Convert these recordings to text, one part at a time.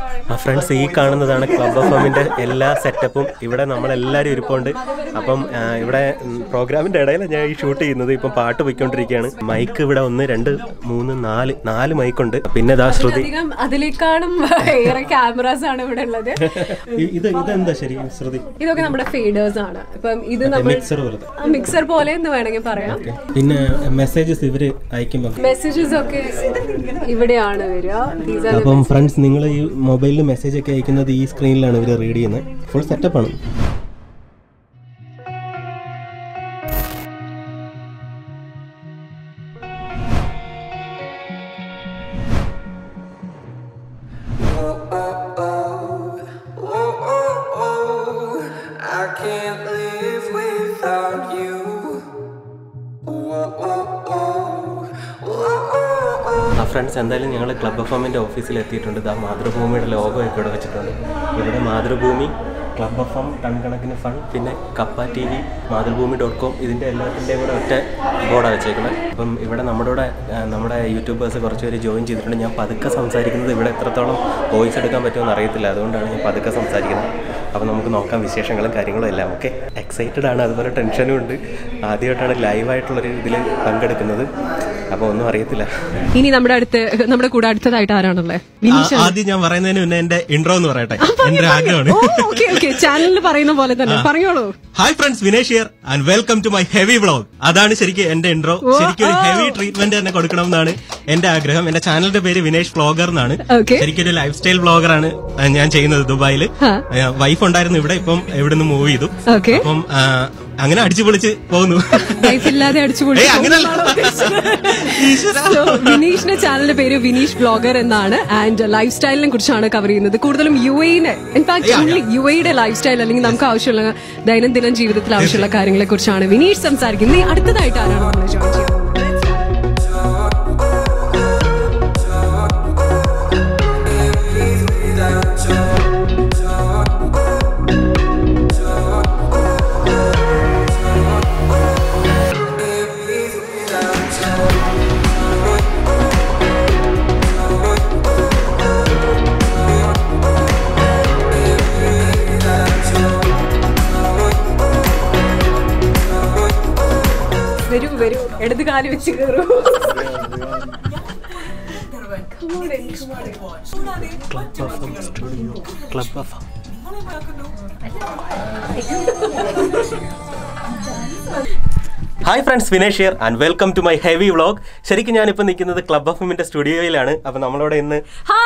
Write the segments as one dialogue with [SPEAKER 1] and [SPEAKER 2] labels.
[SPEAKER 1] ആ ഫ്രണ്ട്സ് ഈ കാണുന്നതാണ് ക്ലബ് എഫ് എമ്മിൻ്റെ എല്ലാ സെറ്റപ്പും ഇവിടെ നമ്മളെല്ലാവരും ഇരിപ്പുണ്ട് അപ്പം ആ, ഇവിടെ പ്രോഗ്രാമിൻ്റെ ഇടയിലാണ് ഞാൻ ഈ ഷൂട്ട് ചെയ്യുന്നത് ഇപ്പം പാട്ട് പോയിക്കൊണ്ടിരിക്കുകയാണ് മൈക്ക് ഇവിടെ ഒന്ന് രണ്ട് മൂന്ന് നാല് നാല് മൈക്കുണ്ട് പിന്നെ ദാ ശ്രുതി
[SPEAKER 2] അധികം അതിലേക്കാളും ഏറെ ക്യാമറാസ് ആണ് ഇവിടെ ഉള്ളത്
[SPEAKER 1] ഇ- ഇത് ഇതെന്താ ശരി ശ്രുതി
[SPEAKER 2] ഇതൊക്കെ നമ്മുടെ ഫേഡേഴ്സ് ആണ് ഇപ്പം ഇത് നമ്മൾ
[SPEAKER 1] മിക്സർ പോലത്തെ
[SPEAKER 2] മിക്സർ പോലെ എന്ന് വേണമെങ്കിൽ പറയാം
[SPEAKER 1] പിന്നെ മെസ്സേജസ് ഇവര് അയക്കുമ്പോൾ
[SPEAKER 2] മെസ്സേജസ് ഒക്കെ ഇവിടെയാണ് വരിക These are the
[SPEAKER 1] അപ്പം ഫ്രണ്ട്സ് നിങ്ങൾ ഈ മൊബൈലിൽ മെസ്സേജ് ഒക്കെ അയക്കുന്നത് ഈ സ്ക്രീനിലാണ് ഇവർ റീഡ് ചെയ്യുന്നത് ഫുൾ സെറ്റപ്പാണ്
[SPEAKER 3] I can't live without you.
[SPEAKER 1] ആ ഫ്രണ്ട്സ് എന്തായാലും ഞങ്ങൾ ക്ലബ് എഫ് എമ്മിൻ്റെ ഓഫീസിൽ എത്തിയിട്ടുണ്ട് ഇതാ മാതൃഭൂമിയുടെ ലോഗോ ഒക്കെ ഇവിടെ വെച്ചിട്ടുണ്ട് ഇവിടെ Mathrubhumi club F M ton കണക്കിന് ഫണ്ട് പിന്നെ Kappa T V Mathrubhumi dot com ഇതിൻ്റെ എല്ലാത്തിൻ്റെയും കൂടെ ഒറ്റ ബോർഡാണ് വെച്ചേക്കുന്നത് അപ്പം ഇവിടെ നമ്മുടെ കൂടെ ആ, നമ്മുടെ യൂട്യൂബേഴ്സ് കുറച്ച് പേര് ജോയിൻ ചെയ്തിട്ടുണ്ട് ഞാൻ പതുക്കെ സംസാരിക്കുന്നത് ഇവിടെ എത്രത്തോളം വോയിസ് എടുക്കാൻ പറ്റുമെന്ന് അറിയത്തില്ല അതുകൊണ്ടാണ് ഞാൻ പതുക്കെ സംസാരിക്കുന്നത് അപ്പോൾ നമുക്ക് നോക്കാം വിശേഷങ്ങളും കാര്യങ്ങളും എല്ലാം ഓക്കെ എക്സൈറ്റഡ് ആണ് അതുപോലെ ടെൻഷനും ഉണ്ട് ആദ്യമായിട്ടാണ് ലൈവായിട്ടുള്ളൊരു ഇതിൽ പങ്കെടുക്കുന്നത് അപ്പോൾ ഒന്നും അറിയത്തില്ല
[SPEAKER 2] ഇനി നമ്മുടെ അടുത്ത് നമ്മുടെ കൂടെ അടുത്തതായിട്ട് ആരാണുള്ളത് വിനീഷ്
[SPEAKER 1] ആദ്യം ഞാൻ പറയുന്നതിന് മുന്നേ എന്റെ ഇൻട്രോ എന്ന് പറയട്ടെ എന്റെ ആഗ്രഹമാണ്
[SPEAKER 2] ഓക്കെ ഓക്കെ ചാനലിൽ പറയുന്ന പോലെ തന്നെ പറഞ്ഞോളൂ
[SPEAKER 1] hi friends Vinesh here and welcome to my heavy vlog അതാണ് ശരിക്കും എന്റെ ഇൻട്രോ ശരിക്കും ഒരു ഹെവി ട്രീറ്റ്മെന്റ് തന്നെ കൊടുക്കണം എന്നാണ് എന്റെ ആഗ്രഹം എന്റെ ചാനലിന്റെ പേര് വിനേഷ് വ്ളോഗർ എന്നാണ്
[SPEAKER 2] Okay.
[SPEAKER 1] ശരിക്കും ഒരു ലൈഫ് സ്റ്റൈൽ വ്ളോഗറാണ് ഞാൻ ചെയ്യുന്നത് ദുബായിൽ
[SPEAKER 2] ആ.
[SPEAKER 1] വൈഫ് ഉണ്ടായിരുന്നു ഇവിടെ ഇപ്പം ഇവിടുന്ന് മൂവ് ചെയ്തു
[SPEAKER 2] ഓക്കെ
[SPEAKER 1] അപ്പം ആ, അങ്ങനെ അടിച്ചു പൊളിച്ച് പോകുന്നു
[SPEAKER 2] ലൈഫ് ഇല്ലാതെ അടിച്ചു
[SPEAKER 1] ഏയ്, അങ്ങനല്ല.
[SPEAKER 2] So, വിനീഷിന്റെ ചാനലിന്റെ പേര് വിനീഷ് ബ്ലോഗർ എന്നാണ് ആൻഡ് ലൈഫ് സ്റ്റൈലിനെ കുറിച്ചാണ് കവർ ചെയ്യുന്നത് കൂടുതലും യു എനെ ഇൻഫാക്ട് ഓൺലി യു എയുടെ ലൈഫ് സ്റ്റൈൽ അല്ലെങ്കിൽ നമുക്ക് ആവശ്യമുള്ള ദൈനംദിന ജീവിതത്തിൽ ആവശ്യമുള്ള കാര്യങ്ങളെ കുറിച്ചാണ് വിനീഷ് സംസാരിക്കുന്നത് ഇനി അടുത്തതായിട്ട് ആരാണ് നമ്മൾ ജോയിൻ ചെയ്യുന്നത് വരൂ വരൂ ഇടത് കാല് വെച്ച് കയറൂ
[SPEAKER 1] club F hi friends Vinesh here and welcome to my heavy vlog ശരിക്കും ഞാനിപ്പോൾ നിൽക്കുന്നത് ക്ലബ് എഫ് എമ്മിന്റെ സ്റ്റുഡിയോയിലാണ് അപ്പോൾ നമ്മളോട് ഇന്ന്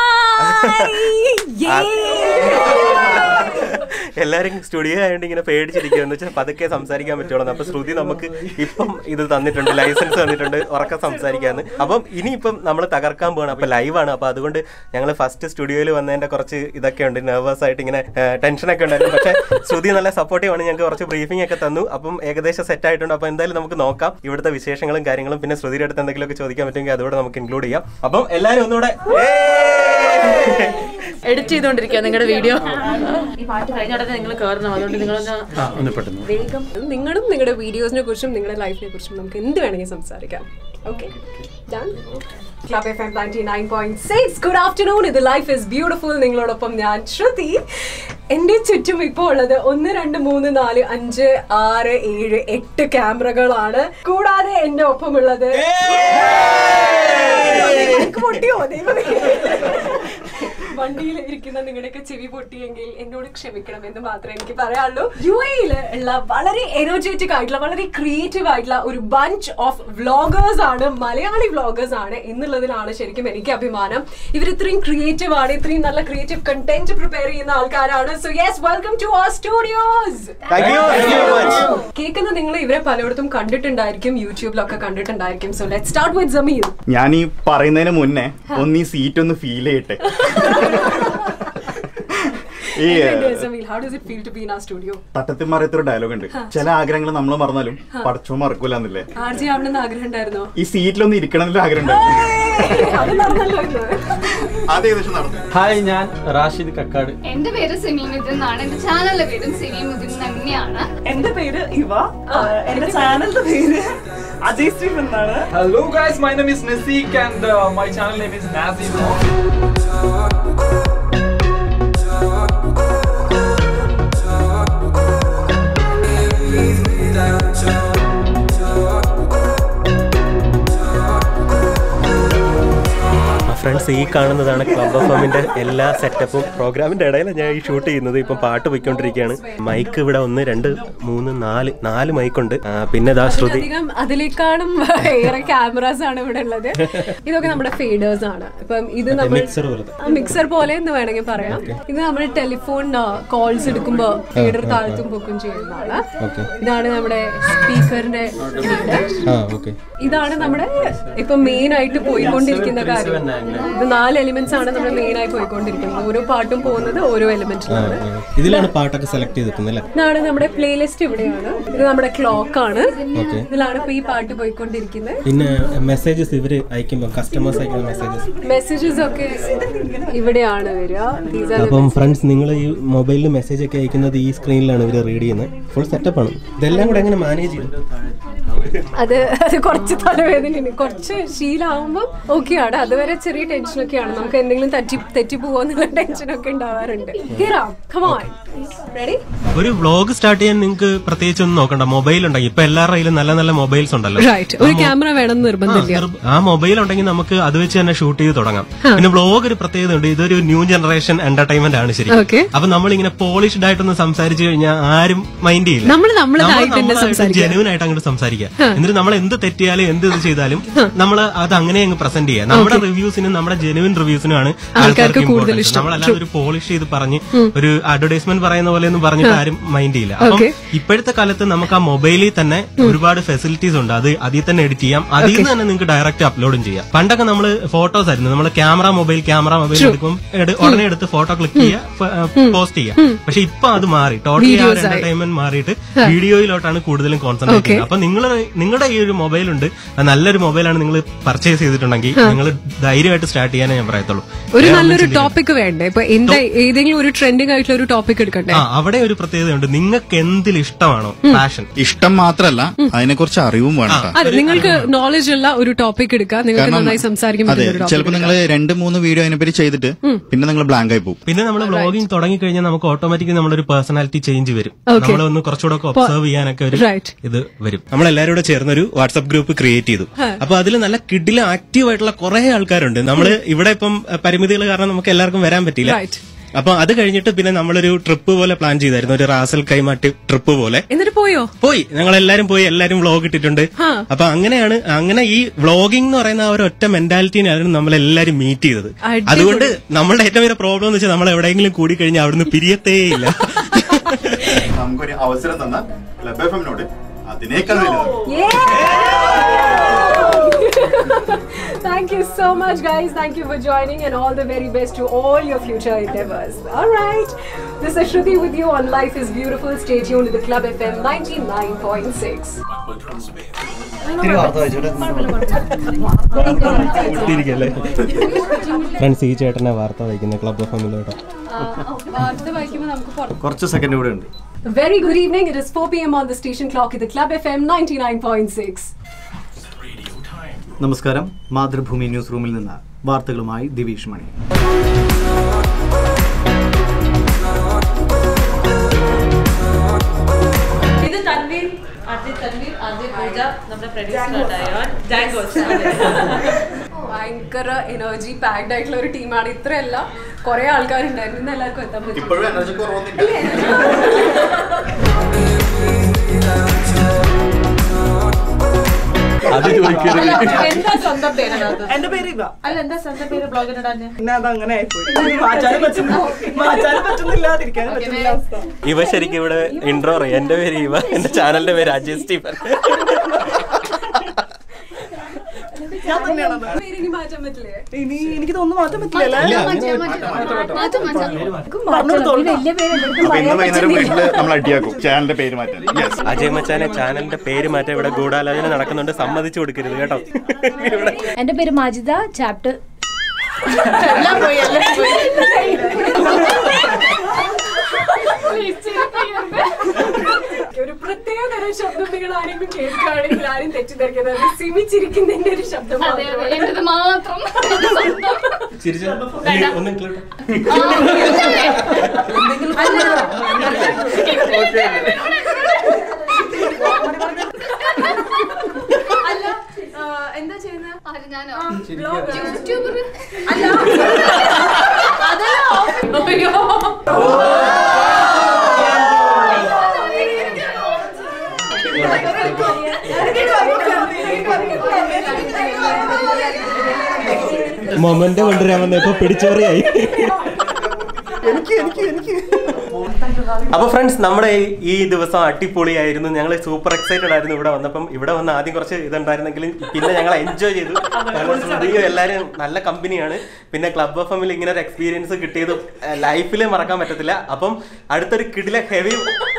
[SPEAKER 1] എല്ലാവരും സ്റ്റുഡിയോ ആയതുകൊണ്ട് ഇങ്ങനെ പേടിച്ചിരിക്കുക എന്ന് വെച്ചാൽ പതുക്കെ സംസാരിക്കാൻ പറ്റുള്ളൂ അപ്പൊ ശ്രുതി നമുക്ക് ഇപ്പം ഇത് തന്നിട്ടുണ്ട് ലൈസൻസ് തന്നിട്ടുണ്ട് ഉറക്കെ സംസാരിക്കാന്ന് അപ്പം ഇനിയിപ്പം നമ്മൾ തകർക്കാൻ പോകണം അപ്പൊ ലൈവാണ് അപ്പൊ അതുകൊണ്ട് ഞങ്ങൾ ഫസ്റ്റ് സ്റ്റുഡിയോയിൽ വന്നതിന്റെ കുറച്ച് ഇതൊക്കെ ഉണ്ട് നെർവസ് ആയിട്ട് ഇങ്ങനെ ടെൻഷനൊക്കെ ഉണ്ടായിരുന്നു പക്ഷേ ശ്രുതി നല്ല സപ്പോർട്ടീവ് ആണ് ഞങ്ങൾക്ക് കുറച്ച് ബ്രീഫിംഗ് ഒക്കെ തന്നു അപ്പം ഏകദേശം സെറ്റ് ആയിട്ടുണ്ട് അപ്പൊ എന്തായാലും നമുക്ക് നോക്കാം ഇവിടുത്തെ വിശേഷങ്ങളും കാര്യങ്ങളും പിന്നെ ശ്രുതിയുടെ അടുത്ത് എന്തെങ്കിലുമൊക്കെ ചോദിക്കാൻ പറ്റുമെങ്കിൽ അതുകൂടെ നമുക്ക് ഇൻക്ലൂഡ് ചെയ്യാം അപ്പം എല്ലാവരും ഒന്നുകൂടെ ഏയ്!
[SPEAKER 4] എഡിറ്റ് ചെയ്തോണ്ടിരിക്കുക നിങ്ങളുടെ വീഡിയോ ഈ പാട്ട് കഴിഞ്ഞ ഉടനെ നിങ്ങൾ കയറണം അതുകൊണ്ട് നിങ്ങളൊന്ന് വേഗം
[SPEAKER 2] നിങ്ങളും നിങ്ങളുടെ വീഡിയോസിനെ കുറിച്ചും നിങ്ങളുടെ ലൈഫിനെ കുറിച്ചും നമുക്ക് എന്ത് വേണമെങ്കിൽ സംസാരിക്കാം okay club F M ninety nine point six good afternoon ഇത് ലൈഫ് ഇസ് ബ്യൂട്ടിഫുൾ നിങ്ങളോടൊപ്പം ഞാൻ ശ്രുതി എന്റെ ചുറ്റും ഇപ്പോൾ ഉള്ളത് ഒന്ന് രണ്ട് മൂന്ന് നാല് അഞ്ച് ആറ് ഏഴ് എട്ട് ക്യാമറകളാണ് കൂടാതെ എന്റെ ഒപ്പമുള്ളത് മൈക്ക് പൊട്ടിയോ ദൈവമേ വണ്ടിയിൽ ഇരിക്കുന്ന നിങ്ങളുടെയൊക്കെ ചെവി പൊട്ടിയെങ്കിൽ എന്നോട് ക്ഷമിക്കണം എന്ന് മാത്രമേ എനിക്ക് പറയാനുള്ളൂ യു എയിൽ ഉള്ള വളരെ എനർജറ്റിക് ആയിട്ടുള്ള വളരെ ക്രിയേറ്റീവ് ആയിട്ടുള്ള ഒരു ബഞ്ച് ഓഫ് വ്ളോഗേഴ്സ് ആണ് മലയാളി വ്ളോഗേഴ്സ് ആണ് എന്നുള്ളതിലാണ് ശരിക്കും എനിക്ക് അഭിമാനം ഇവർ ഇത്രയും ക്രിയേറ്റീവ് ആണ് ഇത്രയും നല്ല ക്രിയേറ്റീവ് കണ്ടന്റ് പ്രിപ്പയർ ചെയ്യുന്ന ആൾക്കാരാണ് so yes welcome to our studios
[SPEAKER 1] Thank you. Thank you very much.
[SPEAKER 2] കേൾക്കുന്ന നിങ്ങൾ ഇവരെ പലയിടത്തും കണ്ടിട്ടുണ്ടായിരിക്കും യൂട്യൂബിലൊക്കെ കണ്ടിട്ടുണ്ടായിരിക്കും so let start with Sameer
[SPEAKER 5] ഞാൻ ഈ പറയുന്നതിന് മുന്നേ ഒന്ന് ഈ സീറ്റ് ഒന്ന് ഫീൽ ചെയ്യട്ടെ ഈ
[SPEAKER 2] Sameer how does it feel to be in a studio
[SPEAKER 5] തട്ടത്തിൽ മറിയത്തൊരു ഡയലോഗ് ഉണ്ട് ചില ആഗ്രഹങ്ങൾ നമ്മൾ മറന്നാലും പടച്ചോ മറക്കൂലെന്നില്ലേ
[SPEAKER 2] ആർ ജി ആവണമെന്ന് ആഗ്രഹം ഉണ്ടായിരുന്നോ
[SPEAKER 5] ഈ സീറ്റിലൊന്ന് ഇരിക്കണമെന്നൊരു ആഗ്രഹം ഉണ്ടായിരുന്നു
[SPEAKER 2] അത് നടന്നല്ലോ ഇന്ന്.
[SPEAKER 5] അത് ഏകദേശം നടന്നു
[SPEAKER 6] ഹായ് ഞാൻ റാഷിദ് കക്കാട്
[SPEAKER 7] എന്റെ പേര് സിമി മിഥുൻ എന്നാണ് എന്റെ ചാനലിന്റെ പേരും സിമി മിഥുൻ തന്നെയാണ്
[SPEAKER 8] എന്റെ പേര് ഇവ എന്റെ ചാനലിന്റെ പേര് അജയ് ശ്രീ എന്നാണ്
[SPEAKER 6] hello guys my name is Naseek and my channel name is Nasi
[SPEAKER 1] friends ഈ കാണുന്നതാണ് ക്ലബ് എഫ് എമ്മിന്റെ എല്ലാ സെറ്റപ്പും പ്രോഗ്രാമിന്റെ ഇടയിലാണ് ഞാൻ ഈ ഷൂട്ട് ചെയ്യുന്നത് ഇപ്പം പാട്ട് പോയിക്കൊണ്ടിരിക്കുകയാണ് മൈക്ക് ഇവിടെ ഒന്ന് രണ്ട് മൂന്ന് നാല് നാല് മൈക്കുണ്ട് ആ, പിന്നെ ദാ ശ്രുതി
[SPEAKER 2] അധികം അതിലേക്കാളും ഏറെ ക്യാമറാസ് ആണ് ഇവിടെ ഉള്ളത് ഇതൊക്കെ നമ്മുടെ ഫേഡേഴ്സ് ആണ് ഇപ്പം ഇത് നമ്മൾ
[SPEAKER 1] മിക്സർ പോലത്തെ
[SPEAKER 2] മിക്സർ പോലെ എന്ന് വേണമെങ്കിൽ പറയാം ഇത് നമ്മൾ ടെലിഫോൺ കോൾസ് എടുക്കുമ്പോൾ ഫീഡർ താഴ്ത്തും പൊക്കും ചെയ്യുന്നതാണ് ഇതാണ് നമ്മുടെ സ്പീക്കറിന്റെ ഫീഡർ
[SPEAKER 1] ആ ഓക്കെ
[SPEAKER 2] ഇതാണ് നമ്മുടെ ഇപ്പൊ മെയിൻ ആയിട്ട് പോയിക്കൊണ്ടിരിക്കുന്ന കാര്യം ഇത് നാല് എലിമെന്റ്സ് ആണ് നമ്മുടെ മെയിൻ ആയി പോയിക്കൊണ്ടിരിക്കുന്നത് ഓരോ പാട്ടും പോകുന്നത് ഓരോ എലിമെന്റിലാണ്
[SPEAKER 1] ഇതിലാണ് പാട്ടൊക്കെ സെലക്ട് ചെയ്തിരിക്കുന്നത് അല്ലേ
[SPEAKER 2] ഇതാണ് നമ്മുടെ പ്ലേലിസ്റ്റ് ഇവിടെയാണ് ഇത് നമ്മുടെ ക്ലോക്ക് ആണ് ഇതിലാണ് ഇപ്പൊ ഈ പാട്ട് പോയിക്കൊണ്ടിരിക്കുന്നത്
[SPEAKER 1] പിന്നെ മെസ്സേജസ് ഇവര് അയക്കുമ്പോൾ കസ്റ്റമേഴ്സ് അയക്കുന്ന മെസ്സേജസ്
[SPEAKER 2] മെസ്സേജസ് ഒക്കെ ഇവിടെയാണ് വരിക These are the
[SPEAKER 1] അപ്പം ഫ്രണ്ട്സ് നിങ്ങൾ ഈ മൊബൈലിൽ മെസ്സേജ് ഒക്കെ അയക്കുന്നത് ഈ സ്ക്രീനിലാണ് ഇവർ റീഡ് ചെയ്യുന്നത് ഫുൾ സെറ്റപ്പ് ആണ് ഇതെല്ലാം കൂടെ എങ്ങനെ മാനേജ് ചെയ്യും
[SPEAKER 2] അത് അത് കുറച്ച് തലവേദനയാണ് കുറച്ച് ശീലമാകുമ്പോൾ ഓക്കെയാണ് അതുവരെ ചെറിയ ടെൻഷനൊക്കെയാണ് നമുക്ക് എന്തെങ്കിലും തെറ്റി തെറ്റിപ്പോവോ എന്നുള്ള ടെൻഷനൊക്കെ ഉണ്ടാവാറുണ്ട് റെഡി
[SPEAKER 1] ഒരു വ്ളോഗ് സ്റ്റാർട്ട് ചെയ്യാൻ നിങ്ങൾക്ക് പ്രത്യേകിച്ച് ഒന്നും നോക്കണ്ട മൊബൈൽ ഉണ്ടെങ്കിൽ ഇപ്പൊ എല്ലാവരുടെ കയ്യിലും നല്ല നല്ല മൊബൈൽസ് ഉണ്ടല്ലോ
[SPEAKER 2] റൈറ്റ് ഒരു ക്യാമറ വേണം എന്ന് നിർബന്ധമില്ല
[SPEAKER 1] ആ മൊബൈൽ ഉണ്ടെങ്കിൽ നമുക്ക് അത് വെച്ച് തന്നെ ഷൂട്ട് ചെയ്ത് തുടങ്ങാം പിന്നെ വ്ളോഗ് ഒരു പ്രത്യേകത ഉണ്ട് ഇതൊരു ന്യൂ ജനറേഷൻ എന്റർടൈൻമെന്റ് ആണ് ശരി
[SPEAKER 2] Okay.
[SPEAKER 1] അപ്പൊ നമ്മളിങ്ങനെ പോളിഷ്ഡ് ആയിട്ടൊന്ന് സംസാരിച്ചു കഴിഞ്ഞാൽ ആരും മൈൻഡ് ചെയ്യില്ല
[SPEAKER 2] നമ്മൾ നമ്മളതായിട്ട് തന്നെ സംസാരിക്കുക
[SPEAKER 1] ജെനുവൻ ആയിട്ട് അങ്ങോട്ട് സംസാരിക്കുക എന്നിട്ട് നമ്മൾ എന്ത് തെറ്റിയാലും എന്ത് ഇത് ചെയ്താലും നമ്മൾ അത് അങ്ങനെ അങ്ങ് പ്രസന്റ് ചെയ്യുക നമ്മുടെ റിവ്യൂസിനും നമ്മുടെ ജെനുവൻ റിവ്യൂസിനുമാണ് ആൾക്കാർക്ക്
[SPEAKER 2] കൂടുതൽ
[SPEAKER 1] importance. നമ്മളല്ലാതെ ഒരു പോളിഷ് ചെയ്ത് പറഞ്ഞ് ഒരു അഡ്വർടൈസ്മെന്റ് പറയുന്ന പോലെ ഒന്നും പറഞ്ഞിട്ട് ആരും മൈൻഡ് ചെയ്യില്ല അപ്പം
[SPEAKER 2] Okay.
[SPEAKER 1] ഇപ്പോഴത്തെ കാലത്ത് നമുക്ക് ആ മൊബൈലിൽ തന്നെ ഒരുപാട് ഫെസിലിറ്റീസ് ഉണ്ട് അത് അതിൽ തന്നെ എഡിറ്റ് ചെയ്യാം അതിൽ നിന്ന് തന്നെ നിങ്ങൾക്ക് ഡയറക്റ്റ് അപ്ലോഡും ചെയ്യാം പണ്ടൊക്കെ നമ്മൾ ഫോട്ടോസ് ആയിരുന്നു നമ്മൾ ക്യാമറ മൊബൈൽ ക്യാമറ മൊബൈൽ എടുക്കും എടു- ഉടനെ എടുത്ത് ഫോട്ടോ ക്ലിക്ക് ചെയ്യുക പോസ്റ്റ് ചെയ്യുക പക്ഷെ ഇപ്പൊ അത് മാറി ടോട്ടലി ആ എന്റർടൈൻമെന്റ് മാറിയിട്ട് വീഡിയോയിലോട്ടാണ് കൂടുതലും കോൺസെൻട്രേറ്റ് ചെയ്യുന്നത് അപ്പൊ നിങ്ങൾ നിങ്ങളുടെ ഈ ഒരു മൊബൈൽ ഉണ്ട് അത് നല്ലൊരു മൊബൈലാണ് നിങ്ങൾ പർച്ചേസ് ചെയ്തിട്ടുണ്ടെങ്കിൽ നിങ്ങൾ ധൈര്യമായിട്ട് സ്റ്റാർട്ട് ചെയ്യാനേ ഞാൻ പറയത്തുള്ളൂ
[SPEAKER 2] ഒരു നല്ലൊരു ടോപ്പിക് വേണ്ടേ ഇപ്പൊ എന്താ ഏതെങ്കിലും ഒരു ട്രെൻഡിങ് ആയിട്ടുള്ള ഒരു ടോപ്പിക് എടുക്കണ്ടേ
[SPEAKER 1] ആ അവിടെ ഒരു പ്രത്യേകതയുണ്ട് നിങ്ങൾക്ക് എന്തിൽ ഇഷ്ടമാണോ പാഷൻ
[SPEAKER 5] ഇഷ്ടം മാത്രല്ല അതിനെക്കുറിച്ച് അറിവും വേണം ട്ടോ.
[SPEAKER 2] അതെ നിങ്ങൾക്ക് നോളജ് ഉള്ള ഒരു ടോപ്പിക് എടുക്കാം നിങ്ങൾക്ക് നന്നായി സംസാരിക്കാൻ
[SPEAKER 5] അതെ
[SPEAKER 2] പറ്റുന്ന ഒരു
[SPEAKER 5] ചിലപ്പോ നിങ്ങൾ രണ്ട് മൂന്ന് വീഡിയോ അതിനെപ്പറ്റി ചെയ്തിട്ട് പിന്നെ നിങ്ങൾ ബ്ലാങ്ക് ആയി പോകും
[SPEAKER 1] പിന്നെ നമ്മൾ വ്ളോഗിങ് തുടങ്ങി കഴിഞ്ഞാൽ നമുക്ക് ഓട്ടോമാറ്റിക്കലി നമ്മളൊരു പേഴ്സണാലിറ്റി ചേഞ്ച് വരും നമ്മൾ ഒന്ന് കുറച്ചുകൂടെ ഒക്കെ ഒബ്സർവ് ചെയ്യാനൊക്കെ ഒരു
[SPEAKER 2] Right.
[SPEAKER 1] ഇത് വരും നമ്മൾ എല്ലാവരും കൂടെ ചേർന്ന് ഒരു വാട്സ്ആപ്പ് ഗ്രൂപ്പ് ക്രിയേറ്റ് ചെയ്തു അപ്പൊ അതിൽ നല്ല കിഡിലും ആക്റ്റീവ് ആയിട്ടുള്ള കുറെ ആൾക്കാരുണ്ട് നമ്മൾ ഇവിടെ ഇപ്പം പരിമിതികൾ കാരണം നമുക്ക് എല്ലാവർക്കും വരാൻ പറ്റില്ല
[SPEAKER 2] Right.
[SPEAKER 1] അപ്പൊ അത് കഴിഞ്ഞിട്ട് പിന്നെ നമ്മളൊരു ട്രിപ്പ് പോലെ പ്ലാൻ ചെയ്തായിരുന്നു ഒരു റാസൽ കൈമാറ്റി ട്രിപ്പ് പോലെ
[SPEAKER 2] എന്നിട്ട് പോയോ
[SPEAKER 1] പോയി ഞങ്ങൾ എല്ലാരും പോയി എല്ലാരും വ്ളോഗ് ഇട്ടിട്ടുണ്ട് അപ്പൊ അങ്ങനെയാണ് അങ്ങനെ ഈ വ്ളോഗിംഗ് എന്ന് പറയുന്ന ആ ഒരു ഒറ്റ മെന്റാലിറ്റിനായിരുന്നു നമ്മൾ എല്ലാരും മീറ്റ് ചെയ്തത്
[SPEAKER 2] അടിപൊളി.
[SPEAKER 1] അതുകൊണ്ട് നമ്മളുടെ ഏറ്റവും വലിയ പ്രോബ്ലം എന്ന് വെച്ചാൽ നമ്മൾ എവിടെയെങ്കിലും കൂടി കഴിഞ്ഞാൽ അവിടുന്ന് പിരിയത്തേയില്ല
[SPEAKER 5] നമുക്കൊരു അവസരം തന്ന ക്ലബ് എഫ് എമ്മിനോട് അതിനേക്കാൾ വലുതാണ്
[SPEAKER 2] Thank you so much, guys. Thank you for joining, and all the very best to all your future endeavors. All right. This is Shruti with you on Life is Beautiful. Stay tuned to the Club FM 99.6.
[SPEAKER 1] Friends ഈ ചേട്ടനെ വാർത്ത വായിക്കുന്ന club F എമ്മിലോട്ടോ
[SPEAKER 6] കുറച്ച് second കൂടെ ഉണ്ട്
[SPEAKER 2] Very good evening. It is 4 p.m. on the station clock at the Club FM 99.6.
[SPEAKER 6] നമസ്കാരം Mathrubhumi news റൂമിൽ നിന്ന് വാർത്തകളുമായി ദിവീഷ് മണി
[SPEAKER 4] ഇത് തൻവീർ അജയ് തൻവീർ അജയ് പൂജ നമ്മുടെ പ്രൊഡ്യൂസർ ജാങ്കോ
[SPEAKER 2] ഭയങ്കര എനർജി പാക്ഡ് ആയിട്ടുള്ള ഒരു ടീമാണ് ഇത്രയല്ല കുറെ ആൾക്കാരുണ്ടായിരുന്നു ഇന്ന് എല്ലാവർക്കും എത്താൻ പറ്റും
[SPEAKER 5] ഇപ്പോഴും എനർജി കുറവൊന്നുമില്ല
[SPEAKER 1] അത് ചോദിക്കരുത്
[SPEAKER 4] എന്താ സ്വന്തം പേര് അതിനകത്ത്?
[SPEAKER 8] എന്റെ പേര് ഇവ
[SPEAKER 4] അല്ല എന്താ സ്വന്തം പേര് ബ്ലോഗിനിടാൻ
[SPEAKER 8] പിന്നെ അത് അങ്ങനെ ആയിപ്പോയി മാറ്റാനും പറ്റുന്ന മാറ്റാനും പറ്റുന്നില്ലാതിരിക്കാനും പറ്റുന്നില്ല അവസ്ഥ
[SPEAKER 1] ഇവ ശരിക്കും ഇവിടെ ഇൻട്രോ അറിയാം എന്റെ പേര് ഇവ എന്റെ ചാനലിന്റെ പേര് അജയ് സ്റ്റീഫൻ
[SPEAKER 8] ഞാൻ തന്നെയാണത്
[SPEAKER 2] പേര് ഇനി മാറ്റാൻ പറ്റില്ലേ
[SPEAKER 8] ഇനി എനിക്ക് തോന്നുന്നു മാറ്റാൻ പറ്റില്ല
[SPEAKER 7] മാറ്റം മാറ്റം
[SPEAKER 8] പറഞ്ഞോളൂ
[SPEAKER 5] അപ്പൊ ഇന്ന് വൈകുന്നേരം വീട്ടില് നമ്മൾ അടിയാക്കും ചാനലിന്റെ പേര് മാറ്റാൻ യെസ്
[SPEAKER 1] അജയ് മച്ചാനെ ചാനലിന്റെ പേര് മാറ്റാൻ ഇവിടെ ഗൂഢാലോചന നടക്കുന്നുണ്ട് സമ്മതിച്ചു കൊടുക്കരുത് കേട്ടോ ഇവിടെ
[SPEAKER 9] എന്റെ പേര് മാജിദ ചാപ്റ്റർ
[SPEAKER 4] എല്ലാം പോയി എല്ലാം പോയി
[SPEAKER 2] ഒരു പ്രത്യേക തരം ശബ്ദം നിങ്ങൾ ആരെങ്കിലും കേൾക്കുകയാണെങ്കിൽ ആരും തെറ്റിദ്ധരിക്കുന്നത് അത് സിമിച്ചിരിക്കുന്നതിന്റെ ഒരു ശബ്ദം
[SPEAKER 7] അതെ അതെ
[SPEAKER 2] മാത്രമാണ്.
[SPEAKER 7] എന്റേത് മാത്രം
[SPEAKER 1] ചിരിച്ച ഒന്നും കേട്ടോ
[SPEAKER 2] അല്ല ആ, എന്താ ചെയ്യുന്നത്
[SPEAKER 7] ആര് ഞാനോ
[SPEAKER 2] Vlog-
[SPEAKER 7] യൂട്യൂബർ
[SPEAKER 4] അയ്യോ
[SPEAKER 1] മൊമെന്റ് കൊണ്ടുവരാൻ വന്നപ്പോ പിടിച്ചോറിയായി അപ്പൊ ഫ്രണ്ട്സ് നമ്മുടെ ഈ- ഈ ദിവസം അടിപൊളിയായിരുന്നു ഞങ്ങൾ സൂപ്പർ എക്സൈറ്റഡ് ആയിരുന്നു ഇവിടെ വന്നപ്പം ഇവിടെ വന്ന് ആദ്യം കുറച്ച് ഇതുണ്ടായിരുന്നെങ്കിലും പിന്നെ ഞങ്ങൾ എൻജോയ് ചെയ്തു കാരണം ശ്രുതിയും എല്ലാവരും നല്ല കമ്പനിയാണ് പിന്നെ ക്ലബ് എഫ് എമ്മിൽ ഇങ്ങനെ ഒരു എക്സ്പീരിയൻസ് കിട്ടിയത് ലൈഫിൽ മറക്കാൻ പറ്റത്തില്ല അപ്പം അടുത്തൊരു കിടിലെ ഹെവി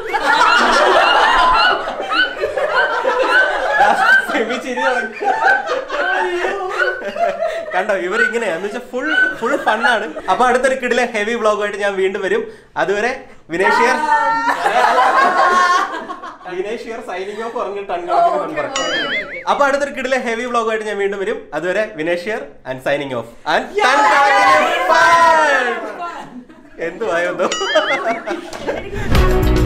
[SPEAKER 1] സെമി ചിരി തുടങ്ങി. കണ്ടോ ഇവർ ഇങ്ങനെയാ എന്ന് വെച്ചാൽ ഫുൾ ഫുൾ ഫണ്ണാണ് അപ്പൊ അടുത്തൊരു കിടിലെ ഹെവി വ്ളോഗുമായിട്ട് ഞാൻ വീണ്ടും വരും അതുവരെ വിനേഷിയർ വിനേഷിയർ സൈനിങ് ഓഫ് പറഞ്ഞിട്ട് അപ്പൊ അടുത്തൊരു കിടിലെ ഹെവി വ്ളോഗുമായിട്ട് ഞാൻ വീണ്ടും വരും അതുവരെ Vinesh here and signing off and എന്തുവായോ എന്തോ